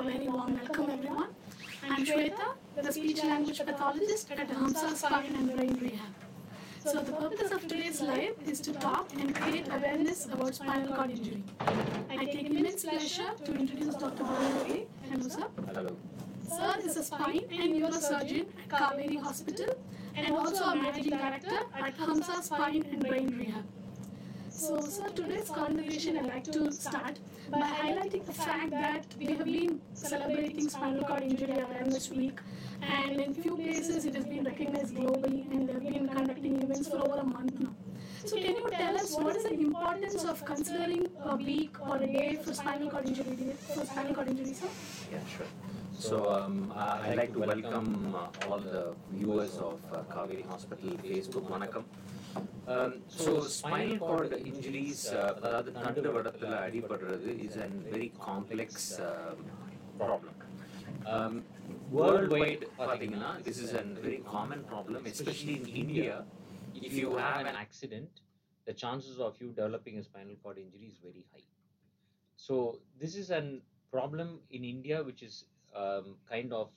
very warm welcome, everyone. I'm Shweta, the speech language pathologist at Hamsa Spine and Brain Rehab. So, the purpose of today's live is to talk and create awareness about spinal cord injury. I take immense pleasure to introduce Dr. Balaru A. Hello, sir. Hello. Sir is a spine and neurosurgeon at Kaveri Hospital and also a managing director at Hamsa Spine and Brain Rehab. So, sir, today's conversation I'd like to start by highlighting the fact that we have been celebrating Spinal Cord Injury Awareness Week, and in few places it has been recognized globally, and they've been conducting events for over a month now. So, can you tell us what is the importance of considering a week or a day for spinal cord injury? For spinal cord injury, sir? Yeah, sure. So um, uh, I'd like to welcome uh, all the viewers of uh, Kaveri Hospital Facebook வணக்கம் so spinal cord injuries அதாவது தண்டு வடத்தில் அடிபடுறது is and very complex problem world wide பார்த்தீங்கன்னா this is and very common problem especially in India if you have an accident, the chances of you developing a spinal cord injury is very high. So this is a problem in India, which is um, kind of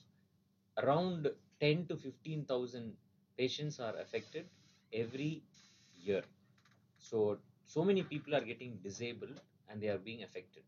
around 10 to 15,000 patients are affected every year. So so many people are getting disabled and they are being affected.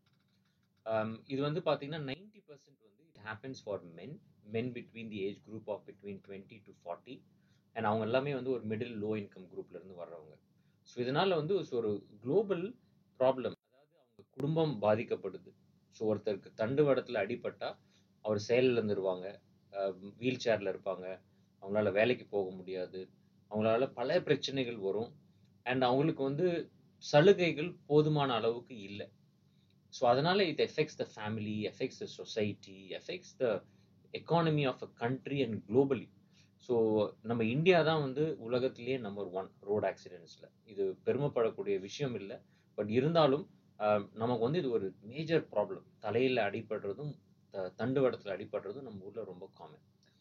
Um, இது வந்து பார்த்தீங்கன்னா ninety percent வந்து it happens for men men between the age group of between twenty to forty and அவங்க எல்லாமே வந்து ஒரு middle low income குரூப்ல இருந்து வர்றவங்க ஸோ இதனால வந்து ஒரு குளோபல் ப்ராப்ளம் அதாவது அவங்க குடும்பம் பாதிக்கப்படுது ஸோ ஒருத்தருக்கு தண்டுவடத்தில் அடிபட்டா அவர் செயலில் இருந்துருவாங்க வீல் சேரில் இருப்பாங்க அவங்களால வேலைக்கு போக முடியாது அவங்களால பல பிரச்சனைகள் வரும் அண்ட் அவங்களுக்கு வந்து சலுகைகள் போதுமான அளவுக்கு இல்லை ஸோ அதனால it affects the family affects the society affects the economy of a country and globally so நம்ம இந்தியா தான் வந்து உலகத்திலேயே நம்பர் ஒன் ரோட் ஆக்சிடென்ட்ஸில் இது பெருமைப்படக்கூடிய விஷயம் இல்லை பட் இருந்தாலும் நமக்கு வந்து இது ஒரு மேஜர் ப்ராப்ளம் தலையில் அடிபடுறதும் த தண்டுவடத்தில் அடிபடுறதும் நம்ம ஊரில் ரொம்ப காமன்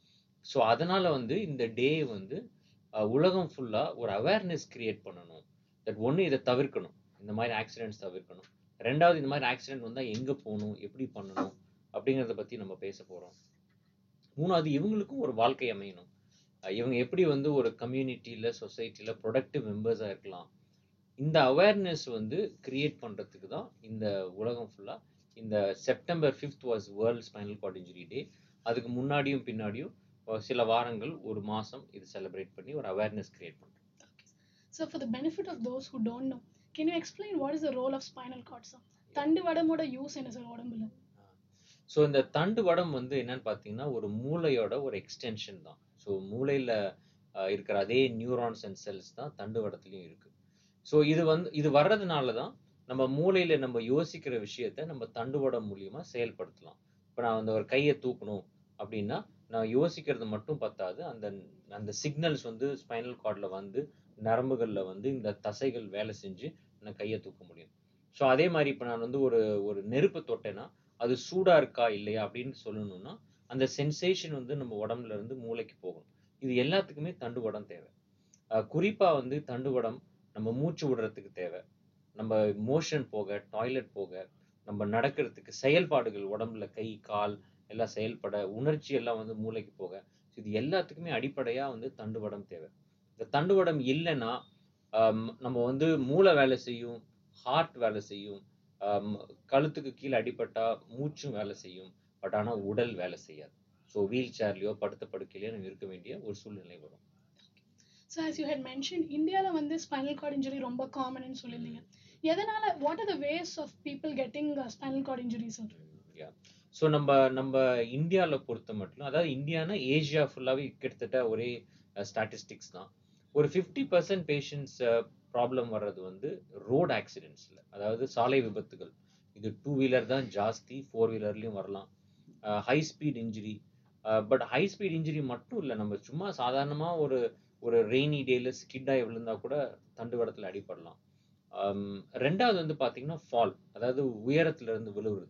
ஸோ அதனால் வந்து இந்த டே வந்து உலகம் ஃபுல்லாக ஒரு அவேர்னஸ் கிரியேட் பண்ணணும் தட் ஒன்று இதை தவிர்க்கணும் இந்த மாதிரி ஆக்சிடென்ட்ஸ் தவிர்க்கணும் ரெண்டாவது இந்த மாதிரி ஆக்சிடென்ட் வந்தால் எங்கே போகணும் எப்படி பண்ணணும் அப்படிங்கிறத பற்றி நம்ம பேச போகிறோம் மூணாவது இவங்களுக்கும் ஒரு வாழ்க்கை அமையணும் இவங்க எப்படி வந்து ஒரு கம்யூனிட்டியில் சொசைட்டியில் ப்ரொடக்டிவ் மெம்பர்ஸாக இருக்கலாம் இந்த அவேர்னஸ் வந்து கிரியேட் பண்ணுறதுக்கு தான் இந்த உலகம் ஃபுல்லாக இந்த September fifth was world spinal cord injury day அதுக்கு முன்னாடியும் பின்னாடியும் சில வாரங்கள் ஒரு மாதம் இது செலிப்ரேட் பண்ணி ஒரு அவேர்னஸ் கிரியேட் பண்ணுறோம் So, for the benefit of those who don't know, can you explain what is the role of spinal cord, sir? தண்டு வடமோட யூஸ் என்ன சார் உடம்புல ஸோ இந்த தண்டு வடம் வந்து என்னன்னு பார்த்தீங்கன்னா ஒரு மூளையோட ஒரு எக்ஸ்டென்ஷன் தான் ஸோ மூளையில் இருக்கிற அதே நியூரான்ஸ் அண்ட் செல்ஸ் தான் தண்டு வடத்துலையும் இருக்கு ஸோ இது வந்து இது வர்றதுனால தான் நம்ம மூளையில் நம்ம யோசிக்கிற விஷயத்த நம்ம தண்டுவடம் மூலியமா செயல்படுத்தலாம் இப்போ நான் அந்த ஒரு கையை தூக்கணும் அப்படின்னா நான் யோசிக்கிறது மட்டும் பத்தாது அந்த அந்த சிக்னல்ஸ் வந்து ஸ்பைனல் கார்டில் வந்து நரம்புகளில் வந்து இந்த தசைகள் வேலை செஞ்சு நான் கையை தூக்க முடியும் ஸோ அதே மாதிரி இப்போ நான் வந்து ஒரு ஒரு நெருப்பு தொட்டேன்னா அது சூடாக இருக்கா இல்லையா அப்படின்னு சொல்லணும்னா அந்த சென்சேஷன் வந்து நம்ம உடம்புல இருந்து மூளைக்கு போகணும் இது எல்லாத்துக்குமே தண்டுவடம் தேவை குறிப்பாக வந்து தண்டுவடம் நம்ம மூச்சு விடுறதுக்கு தேவை நம்ம மோஷன் போக டாய்லெட் போக நம்ம நடக்கிறதுக்கு செயல்பாடுகள் உடம்புல கை கால் எல்லாம் செயல்பட உணர்ச்சி எல்லாம் வந்து மூளைக்கு போக இது எல்லாத்துக்குமே அடிப்படையாக வந்து தண்டுவடம் தேவை இந்த தண்டுவடம் இல்லைன்னா நம்ம வந்து மூளை வேலை செய்யும் ஹார்ட் வேலை செய்யும் கழுத்துக்கு கீழே அடிபட்டா மூச்சும் வேலை செய்யும் பட் ஆனால் உடல் வேலை செய்யாது ஸோ வீல் சேர்லையோ படுத்த படுக்கையிலையோ நம்ம இருக்க வேண்டிய ஒரு சூழ்நிலை வரும் so as you had mention இந்தியாவில் வந்து ஸ்பைனல் கார்டு இன்ஜுரி ரொம்ப காமன் சொல்லியிருந்தீங்க எதனால what are the ways of people getting spinal cord injury sir yeah so நம்ம நம்ம இந்தியாவில் பொறுத்த மட்டும் அதாவது இந்தியானா ஏஷியா ஃபுல்லாகவே கிட்டத்தட்ட ஒரே ஸ்டாட்டிஸ்டிக்ஸ் தான் ஒரு ஃபிஃப்டி பர்சன்ட் பேஷண்ட்ஸ் ப்ராப்ளம் வர்றது வந்து ரோட் ஆக்சிடென்ட்ஸில் அதாவது சாலை விபத்துகள் இது டூ வீலர் தான் ஜாஸ்தி ஃபோர் வீலர்லேயும் வரலாம் high speed injury but high speed injury மட்டும் இல்லை நம்ம சும்மா சாதாரணமாக ஒரு ஒரு ரெய்னி டேல ஸ்கிட்டாக விழுந்தா கூட தண்டுவடத்தில் அடிபடலாம் ரெண்டாவது வந்து பார்த்தீங்கன்னா ஃபால் அதாவது உயரத்துல இருந்து விழுவுறது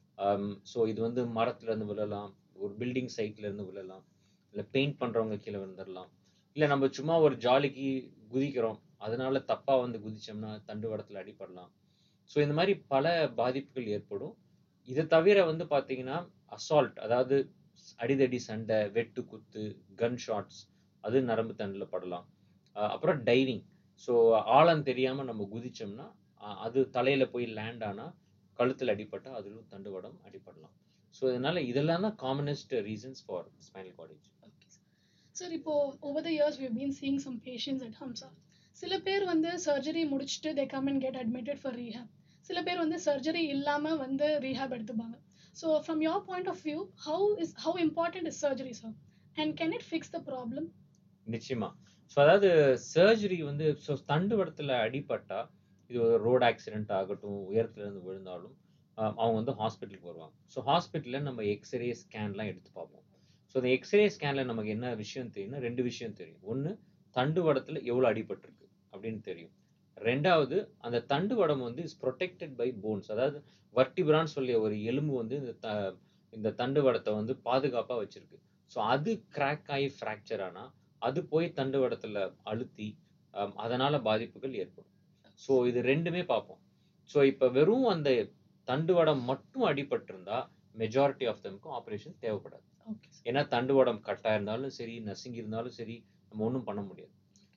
ஸோ இது வந்து மரத்துல இருந்து விழலாம் ஒரு பில்டிங் சைட்ல இருந்து விழலாம் இல்லை பெயிண்ட் பண்றவங்க கீழே விழுந்துடலாம் இல்லை நம்ம சும்மா ஒரு ஜாலிக்கு குதிக்கிறோம் அதனால தப்பா வந்து குதிச்சோம்னா தண்டுவடத்தில் அடிபடலாம் ஸோ இந்த மாதிரி பல பாதிப்புகள் ஏற்படும் இதை தவிர வந்து பார்த்தீங்கன்னா அசால்ட் அதாவது அடிதடி சண்டை வெட்டு குத்து கன் ஷாட்ஸ் அது நரம்பு தண்டில் படலாம் அஹ் அப்புறம் டைவிங் ஸோ ஆழம் தெரியாமல் நம்ம குதிச்சோம்னா அஹ் அது தலையில் போய் லேண்ட் ஆனால் கழுத்தில் அடிபட்டா அதிலும் தண்டுவடம் அடிபடலாம் ஸோ இதனால இதெல்லாம் தான் commonest reasons for spinal cord Okay, sir. Sir, இப்போ over the years we've been seeing some patients at Hamsa. சில பேர் வந்து சர்ஜரி முடிச்சுட்டு they come and get admitted for rehab. சில பேர் வந்து சர்ஜரி இல்லாம வந்து rehab எடுத்துப்பாங்க. So from your point of view, how is how important is surgery, sir? And can it fix the problem? நிச்சயமா ஸோ அதாவது சர்ஜரி வந்து ஸோ தண்டுவடத்தில் அடிபட்டா இது ஒரு ரோடு ஆக்சிடென்ட் ஆகட்டும் உயரத்துல இருந்து விழுந்தாலும் ஆஹ் அவங்க வந்து ஹாஸ்பிட்டலுக்கு வருவாங்க ஸோ ஹாஸ்பிட்டலில் நம்ம எக்ஸ்ரே ஸ்கேன்லாம் எடுத்து பார்ப்போம் ஸோ அந்த எக்ஸ்ரே ஸ்கேனில் நமக்கு என்ன விஷயம் தெரியும்னா ரெண்டு விஷயம் தெரியும் ஒன்று தண்டுவடத்தில் எவ்வளோ அடிபட்டிருக்கு அப்படின்னு தெரியும் ரெண்டாவது அந்த தண்டுவடம் வந்து இஸ் ப்ரொடெக்டட் பை போன்ஸ் அதாவது வர்டிபிரான்னு சொல்லிய ஒரு எலும்பு வந்து இந்த த இந்த தண்டுவடத்தை வந்து பாதுகாப்பாக வச்சிருக்கு ஸோ அது கிராக் ஆகி ஃப்ராக்சர் ஆனால் அது போய் தண்டுவடத்தில் அழுத்தி ஆம், அதனால பாதிப்புகள் ஏற்படும் ஸோ இது ரெண்டுமே பார்ப்போம் ஸோ இப்போ வெறும் அந்த தண்டுவடம் மட்டும் அடிபட்டிருந்தா மெஜாரிட்டி ஆஃப் தம்க்கும் ஆப்ரேஷன் தேவைப்படாது Okay, sir. ஏன்னா தண்டுவடம் கட்டா இருந்தாலும் சரி நசுங்கி இருந்தாலும் சரி நம்ம ஒன்றும் பண்ண முடியாது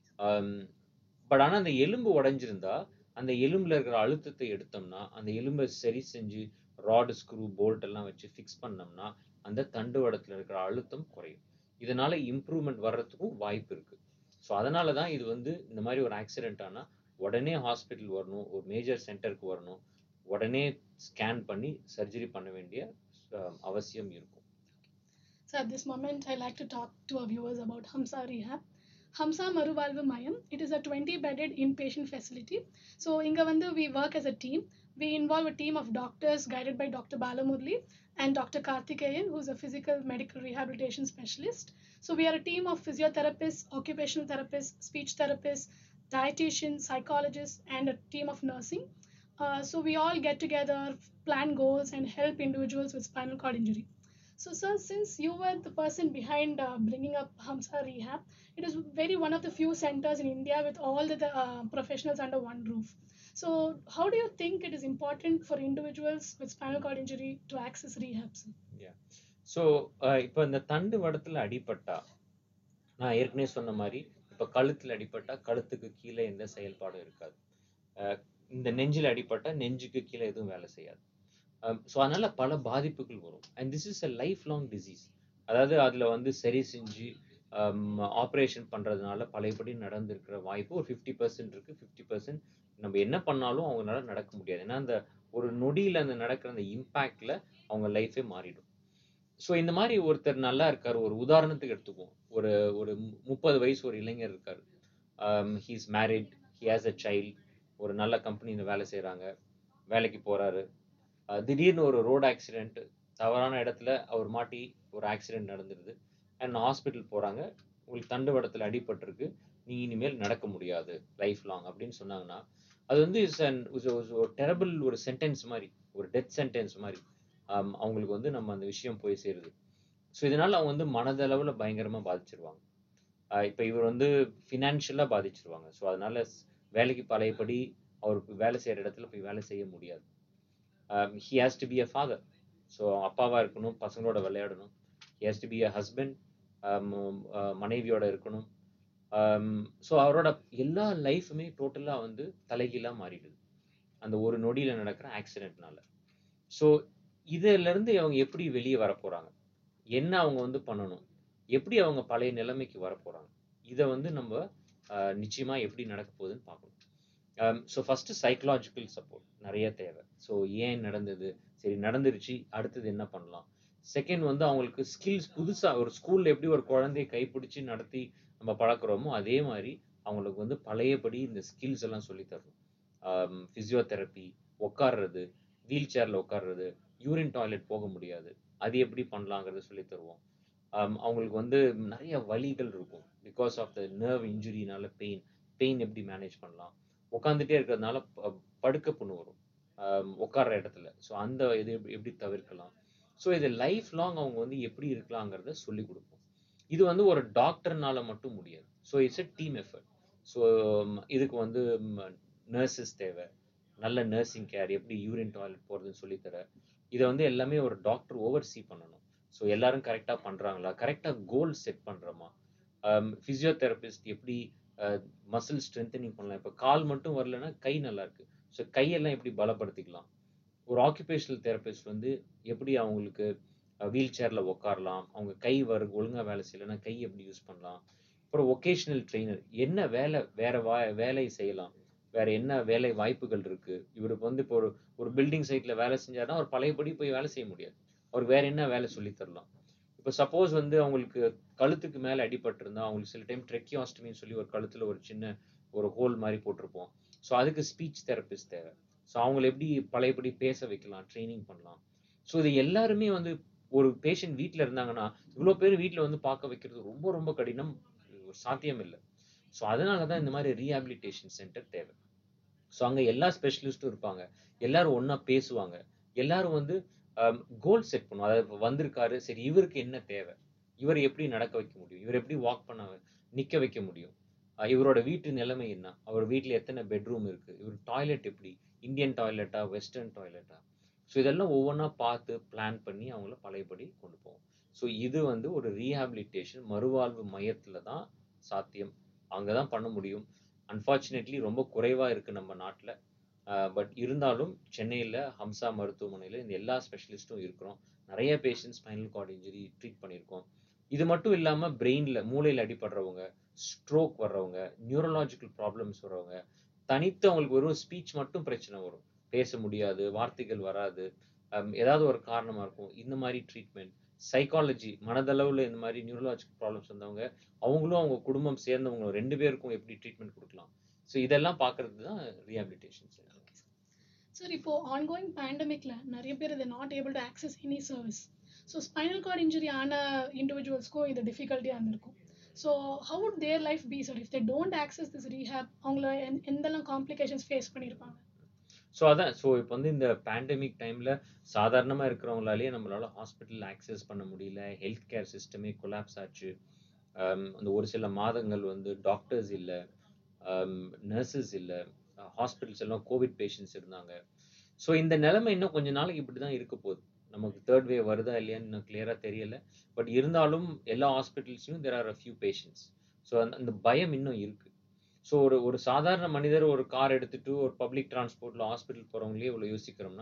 பட் ஆனால் அந்த எலும்பு உடைஞ்சிருந்தா அந்த எலும்புல இருக்கிற அழுத்தத்தை எடுத்தோம்னா அந்த எலும்பை சரி செஞ்சு ராடு ஸ்க்ரூ போல்ட் எல்லாம் வச்சு ஃபிக்ஸ் பண்ணோம்னா அந்த தண்டுவடத்தில் இருக்கிற அழுத்தம் குறையும் இதனால இம்ப்ரூவ்மெண்ட் வர்றதுக்கும் வாய்ப்பு இருக்கு ஸோ அதனால தான் இது வந்து இந்த மாதிரி ஒரு ஆக்சிடென்ட் ஆனால் உடனே ஹாஸ்பிட்டல் வரணும் ஒரு மேஜர் சென்டருக்கு வரணும் உடனே ஸ்கேன் பண்ணி சர்ஜரி பண்ண வேண்டிய அஹ், அவசியம் இருக்கும் So at this moment, I like to talk to our viewers about Hamsa Rehab. Hamsa Maruvalvu Mayam. It is a 20-bedded inpatient facility. So inga vandu we work as a team. We involve a team of doctors guided by Dr. Balamurli and Dr. Karthikeyan, who's a physical medical rehabilitation specialist. So we are a team of physiotherapists, occupational therapists, speech therapists, dietitians, psychologists, and a team of nursing. Uh, so we all get together, plan goals, and help individuals with spinal cord injury. So, sir, since you were the person behind uh, bringing up Hamsa Rehab, it is very one of the few centers in India with all the, the uh, professionals under one roof. So, how do you think it is important for individuals with spinal cord injury to access rehab? Sir? So இப்போ இந்த தண்டு வடத்தில் அடிபட்டா நான் ஏற்கனவே சொன்ன மாதிரி இப்போ கழுத்தில் அடிபட்டா கழுத்துக்கு கீழே எந்த செயல்பாடும் இருக்காது அஹ் இந்த நெஞ்சில் அடிபட்டா நெஞ்சுக்கு கீழே எதுவும் வேலை செய்யாது ஸோ அதனால பல பாதிப்புகள் வரும் and this is a life long disease அதாவது அதில் வந்து சரி செஞ்சு ஆப்ரேஷன் பண்ணுறதுனால பழையபடி நடந்திருக்கிற வாய்ப்பு ஒரு ஃபிஃப்டி பர்சன்ட் இருக்குது ஃபிஃப்டி பர்சன்ட் நம்ம என்ன பண்ணாலும் அவங்களால நடக்க முடியாது ஏன்னா அந்த ஒரு நொடியில் அந்த நடக்கிற அந்த இம்பேக்டில் அவங்க லைஃபே மாறிடும் ஸோ இந்த மாதிரி ஒருத்தர் நல்லா இருக்கார் ஒரு உதாரணத்துக்கு எடுத்துக்குவோம் ஒரு ஒரு மு- முப்பது வயசு ஒரு இளைஞர் இருக்கார் he's married he has a child ஒரு நல்ல கம்பெனியில் வேலை செய்கிறாங்க வேலைக்கு போகிறாரு திடீர்னு ஒரு ரோடு ஆக்சிடென்ட் தவறான இடத்துல அவர் மாட்டி ஒரு ஆக்சிடென்ட் நடந்துருது அண்ட் ஹாஸ்பிட்டல் போகிறாங்க உங்களுக்கு தண்டுவடத்தில் அடிபட்டிருக்கு நீ இனிமேல் நடக்க முடியாது லைஃப் லாங் அப்படின்னு சொன்னாங்கன்னா அது வந்து இஸ் அன் ஒரு டெரபிள் ஒரு சென்டென்ஸ் மாதிரி ஒரு டெத் சென்டென்ஸ் மாதிரி ஆம், அவங்களுக்கு வந்து நம்ம அந்த விஷயம் போய் சேருது ஸோ இதனால அவங்க வந்து மனதளவில் பயங்கரமாக பாதிச்சிருவாங்க இப்போ இவர் வந்து ஃபினான்ஷியலாக பாதிச்சிருவாங்க ஸோ அதனால ஸ்- வேலைக்கு பழையபடி அவருக்கு வேலை செய்கிற இடத்துல போய் வேலை செய்ய முடியாது he has to be a father so அப்பாவாக இருக்கணும் பசங்களோட விளையாடணும் he has to be a husband மனைவியோட இருக்கணும் ஸோ அவரோட எல்லா லைஃபுமே டோட்டலாக வந்து தலைகீழாக மாறிடுது அந்த ஒரு நொடியில் நடக்கிற ஆக்சிடென்ட்னால ஸோ இதிலிருந்து அவங்க எப்படி வெளியே வர போறாங்க என்ன அவங்க வந்து பண்ணணும் எப்படி அவங்க பழைய நிலைமைக்கு வர போறாங்க இதை வந்து நம்ம ஆஹ், நிச்சயமா எப்படி நடக்க போகுதுன்னு பார்க்கணும் ஸோ ஃபர்ஸ்ட் சைக்கலாஜிக்கல் சப்போர்ட் நிறைய தேவை ஸோ ஏன் நடந்தது சரி நடந்துருச்சு அடுத்தது என்ன பண்ணலாம் செகண்ட் வந்து அவங்களுக்கு ஸ்கில்ஸ் புதுசா ஒரு ஸ்கூல்ல எப்படி ஒரு குழந்தைய கைப்பிடிச்சு நடத்தி நம்ம பழக்கிறோமோ அதே மாதிரி அவங்களுக்கு வந்து பழையபடி இந்த ஸ்கில்ஸ் எல்லாம் சொல்லி தரணும் ஃபிசியோதெரப்பி உட்கார்றது வீல் சேர்ல உட்கார்றது யூரின் டாய்லெட் போக முடியாது அது எப்படி பண்ணலாங்கிறத சொல்லி தருவோம் ஆம், அவங்களுக்கு வந்து நிறைய வலிகள் இருக்கும் பிகாஸ் ஆஃப் த நர்வ் இன்ஜுரினால பெயின் பெயின் எப்படி மேனேஜ் பண்ணலாம் உட்காந்துட்டே இருக்கிறதுனால ப- படுக்க புண்ணு வரும் ஆம், உட்கார்ற இடத்துல ஸோ அந்த இது எப்படி- எப்படி தவிர்க்கலாம் ஸோ இது லைஃப் லாங் அவங்க வந்து எப்படி இருக்கலாங்கிறத சொல்லி கொடுப்போம் இது வந்து ஒரு டாக்டர்னால மட்டும் முடியாது so it's a team effort so இதுக்கு வந்து நர்சஸ் தேவை நல்ல நர்சிங் கேர் எப்படி யூரின் டாய்லெட் போகிறதுன்னு சொல்லித்தர இதை வந்து எல்லாமே ஒரு டாக்டர் ஓவர்சீ பண்ணணும் ஸோ எல்லாரும் கரெக்டாக பண்ணுறாங்களா கரெக்டாக கோல் செட் பண்ணுறோமா ஃபிசியோதெரபிஸ்ட் எப்படி மசில் ஸ்ட்ரென்தனிங் பண்ணலாம் இப்போ கால் மட்டும் வரலன்னா கை நல்லா இருக்கு ஸோ கையெல்லாம் எப்படி பலப்படுத்திக்கலாம் ஒரு ஆக்குபேஷனல் தெரபிஸ்ட் வந்து எப்படி அவங்களுக்கு வீல் சேரில் உட்காரலாம் அவங்க கை வரு ஒழுங்காக வேலை செய்யலைன்னா கை எப்படி யூஸ் பண்ணலாம் அப்புறம் ஒகேஷனல் ட்ரெயினர் என்ன வேலை வேற வா வேலை செய்யலாம் வேற என்ன வேலை வாய்ப்புகள் இருக்கு இவருக்கு வந்து இப்போ ஒரு ஒரு பில்டிங் சைட்ல வேலை செஞ்சாருன்னா அவர் பழையபடி போய் வேலை செய்ய முடியாது அவருக்கு வேற என்ன வேலை சொல்லி தரலாம் இப்போ சப்போஸ் வந்து அவங்களுக்கு கழுத்துக்கு மேலே அடிபட்டிருந்தா அவங்களுக்கு சில டைம் ட்ரெக்கியாஸ்டமின்னு சொல்லி ஒரு கழுத்துல ஒரு சின்ன ஒரு ஹோல் மாதிரி போட்டிருப்போம் ஸோ அதுக்கு ஸ்பீச் தெரபிஸ்ட் தேவை ஸோ அவங்கள எப்படி பழையபடி பேச வைக்கலாம் ட்ரைனிங் பண்ணலாம் ஸோ இது எல்லாருமே வந்து ஒரு பேஷண்ட் வீட்டில் இருந்தாங்கன்னா இவ்வளோ பேர் வீட்டில் வந்து பார்க்க வைக்கிறது ரொம்ப ரொம்ப கடினம் ஒரு சாத்தியம் இல்லை ஸோ அதனால தான் இந்த மாதிரி ரீஹாபிலிட்டேஷன் சென்டர் தேவை ஸோ அங்கே எல்லா ஸ்பெஷலிஸ்ட்டும் இருப்பாங்க எல்லாரும் ஒன்றா பேசுவாங்க எல்லாரும் வந்து கோல் செட் பண்ணும் அதாவது இப்போ வந்திருக்காரு சரி இவருக்கு என்ன தேவை இவர் எப்படி நடக்க வைக்க முடியும் இவர் எப்படி வாக் பண்ண நிற்க வைக்க முடியும் அஹ் இவரோட வீட்டு நிலைமை என்ன அவர் வீட்டில் எத்தனை பெட்ரூம் இருக்கு இவர் டாய்லெட் எப்படி இந்தியன் டாய்லெட்டா வெஸ்டர்ன் டாய்லெட்டா ஸோ இதெல்லாம் ஒவ்வொன்றா பார்த்து பிளான் பண்ணி அவங்கள பழையபடி கொண்டு போவோம் ஸோ இது வந்து ஒரு ரீஹாபிலிட்டேஷன் மறுவாழ்வு மையத்தில் தான் சாத்தியம் அங்கே தான் பண்ண முடியும் அன்ஃபார்ச்சுனேட்லி ரொம்ப குறைவாக இருக்குது நம்ம நாட்டில் பட் இருந்தாலும் சென்னையில் ஹம்சா மருத்துவமனையில் இந்த எல்லா ஸ்பெஷலிஸ்ட்டும் இருக்கிறோம் நிறைய patients spinal cord injury treat பண்ணியிருக்கோம் இது மட்டும் இல்லாமல் பிரெயினில் மூளையில் அடிபடுறவங்க ஸ்ட்ரோக் வர்றவங்க நியூரலாஜிக்கல் ப்ராப்ளம்ஸ் வர்றவங்க தனித்து அவங்களுக்கு வெறும் ஸ்பீச் மட்டும் பிரச்சனை வரும் பேச முடியாது வார்த்தைகள் வராது ஹம், ஏதாவது ஒரு காரணமாக இருக்கும் இந்த மாதிரி ட்ரீட்மெண்ட் சைக்காலஜி மனதளவில் இந்த மாதிரி நியூரலாஜிக்கல் ப்ராப்ளம்ஸ் வந்தவங்க அவங்களும் அவங்க குடும்பம் சேர்ந்தவங்க ரெண்டு பேருக்கும் எப்படி ட்ரீட்மெண்ட் கொடுக்கலாம் ஸோ இதெல்லாம் பார்க்கறது தான் ரீஹாபிலிட்டேஷன் சார் இப்போ ஆன்கோயிங் பேண்டமிக்ல நிறைய பேர் இதை not able to access any service so spinal cord injury ஆன இண்டிவிஜுவல்ஸ்க்கும் இது டிஃபிகல்ட்டியாக இருந்திருக்கும் so how would their life be sir if they don't access this rehab அவங்கள எந்- எந்தெல்லாம் காம்ப்ளிகேஷன்ஸ் ஃபேஸ் பண்ணியிருப்பாங்க ஸோ அதான் ஸோ இப்போ வந்து இந்த பேண்டமிக் டைமில் சாதாரணமாக இருக்கிறவங்களாலேயே நம்மளால ஹாஸ்பிட்டல் ஆக்சஸ் பண்ண முடியல ஹெல்த் கேர் சிஸ்டமே கொலாப்ஸ் ஆச்சு ஆம், அந்த ஒரு சில மாதங்கள் வந்து டாக்டர்ஸ் இல்லை நர்சஸ் இல்லை ஹாஸ்பிட்டல்ஸ் எல்லாம் கோவிட் பேஷண்ட்ஸ் இருந்தாங்க ஸோ இந்த நிலைமை இன்னும் கொஞ்ச நாளைக்கு இப்படி தான் இருக்க போகுது நமக்கு தேர்ட் வேவ் வருதா இல்லையான்னு இன்னும் கிளியராக தெரியல பட் இருந்தாலும் எல்லா ஹாஸ்பிட்டல்ஸ்லையும் there are a few patients so அந்த அந்த பயம் இன்னும் இருக்கு ஸோ ஒரு ஒரு சாதாரண மனிதர் ஒரு கார் எடுத்துட்டு ஒரு பப்ளிக் டிரான்ஸ்போர்ட்ல ஹாஸ்பிட்டல் போறவங்களே இவ்வளோ யோசிக்கிறோம்னா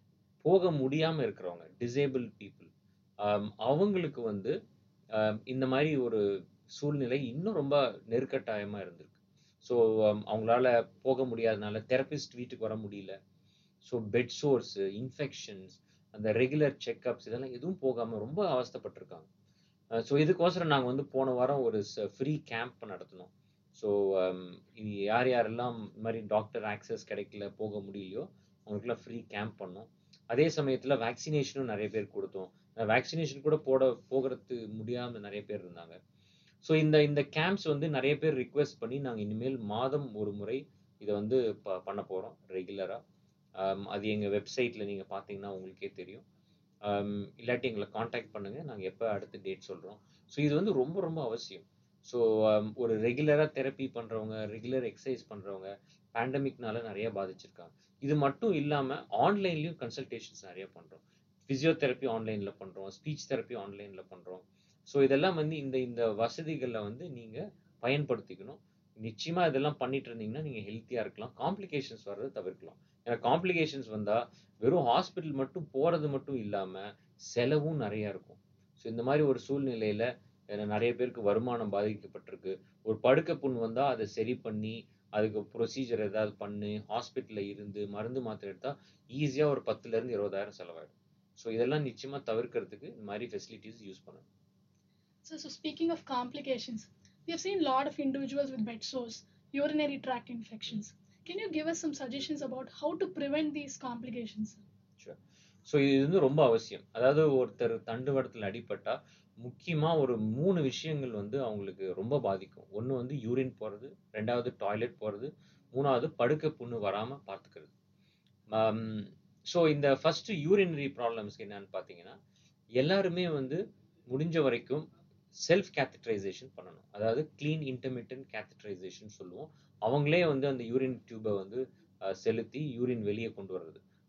போக முடியாம இருக்கிறவங்க டிசேபிள் பீப்புள் அவங்களுக்கு வந்து ஆம், இந்த மாதிரி ஒரு சூழ்நிலை இன்னும் ரொம்ப நெருக்கட்டாயமா இருந்திருக்கு ஸோ அவங்களால போக முடியாதனால தெரபிஸ்ட் வீட்டுக்கு வர முடியல ஸோ பெட் சோர்ஸ் இன்ஃபெக்ஷன்ஸ் அந்த ரெகுலர் செக்அப்ஸ் இதெல்லாம் எதுவும் போகாம ரொம்ப அவஸ்தைப்பட்டிருக்காங்க ஸோ இதுக்கோசரம் நாங்கள் வந்து போன வாரம் ஒரு ஃப்ரீ கேம்ப் நடத்தினோம் ஸோ இது யார் யாரெல்லாம் இந்த மாதிரி டாக்டர் ஆக்சஸ் கிடைக்கல போக முடியலையோ அவங்களுக்குலாம் ஃப்ரீ கேம்ப் பண்ணோம் அதே சமயத்தில் வேக்சினேஷனும் நிறைய பேர் கொடுத்தோம் வேக்சினேஷன் கூட போட போகிறது முடியாம நிறைய பேர் இருந்தாங்க ஸோ இந்த இந்த கேம்ப்ஸ் வந்து நிறைய பேர் ரிக்வெஸ்ட் பண்ணி நாங்கள் இனிமேல் மாதம் ஒரு முறை இதை வந்து ப பண்ண போகிறோம் ரெகுலராக அது எங்கள் வெப்சைட்டில் நீங்கள் பார்த்தீங்கன்னா உங்களுக்கே தெரியும் ஆம், இல்லாட்டி எங்களை காண்டாக்ட் பண்ணுங்கள் நாங்கள் எப்போ அடுத்த டேட் சொல்கிறோம் ஸோ இது வந்து ரொம்ப ரொம்ப அவசியம் ஸோ ஒரு ரெகுலராக தெரப்பி பண்ணுறவங்க ரெகுலர் எக்ஸசைஸ் பண்ணுறவங்க பேண்டமிக்னால நிறைய பாதிச்சிருக்காங்க இது மட்டும் இல்லாமல் ஆன்லைன்லேயும் கன்சல்டேஷன்ஸ் நிறைய பண்ணுறோம் ஃபிசியோதெரப்பி ஆன்லைனில் பண்ணுறோம் ஸ்பீச் தெரப்பி ஆன்லைனில் பண்ணுறோம் ஸோ இதெல்லாம் வந்து இந்த இந்த வசதிகளை வந்து நீங்கள் பயன்படுத்திக்கணும் நிச்சயமாக இதெல்லாம் பண்ணிட்டு இருந்தீங்கன்னா நீங்கள் ஹெல்த்தியாக இருக்கலாம் காம்ப்ளிகேஷன்ஸ் வர்றதை தவிர்க்கலாம் ஏன்னா காம்ப்ளிகேஷன்ஸ் வந்தால் வெறும் ஹாஸ்பிட்டல் மட்டும் போகிறது மட்டும் இல்லாமல் செலவும் நிறையா இருக்கும் ஸோ இந்த மாதிரி ஒரு சூழ்நிலையில் ஏன்னா நிறைய பேருக்கு வருமானம் பாதிக்கப்பட்டிருக்கு ஒரு படுக்கை புண் வந்தால் அதை சரி பண்ணி அதுக்கு ப்ரொசீஜர் ஏதாவது பண்ணி ஹாஸ்பிட்டலில் இருந்து மருந்து மாத்திரை எடுத்தால் ஈஸியாக ஒரு பத்துலேருந்து இருபதாயிரம் செலவாயிடும் ஸோ இதெல்லாம் நிச்சயமாக தவிர்க்கிறதுக்கு இந்த மாதிரி ஃபெசிலிட்டிஸ் யூஸ் பண்ணணும் So, so speaking of complications, we have seen a lot of individuals with bed sores, urinary tract infections. Can you give us some suggestions about how to prevent these complications? So இது வந்து ரொம்ப அவசியம் அதாவது ஒருத்தர் தண்டுவடத்தில் அடிபட்டா முக்கியமாக ஒரு மூணு விஷயங்கள் வந்து அவங்களுக்கு ரொம்ப பாதிக்கும் ஒன்று வந்து யூரின் போகிறது ரெண்டாவது டாய்லெட் போகிறது மூணாவது படுக்கை புண்ணு வராமல் பார்த்துக்கிறது ஸோ இந்த ஃபர்ஸ்ட் யூரினரி ப்ராப்ளம்ஸ்க்கு என்னன்னு பார்த்தீங்கன்னா எல்லாருமே வந்து முடிஞ்ச வரைக்கும் செல்ஃப் கேத்தட்ரைசேஷன் பண்ணணும் அதாவது க்ளீன் இன்டர்மீடியன்ட் கேத்தட்ரைசேஷன் சொல்லுவோம் அவங்களே வந்து அந்த யூரின் டியூபை வந்து அஹ், செலுத்தி யூரின் வெளியே கொண்டு வர்றது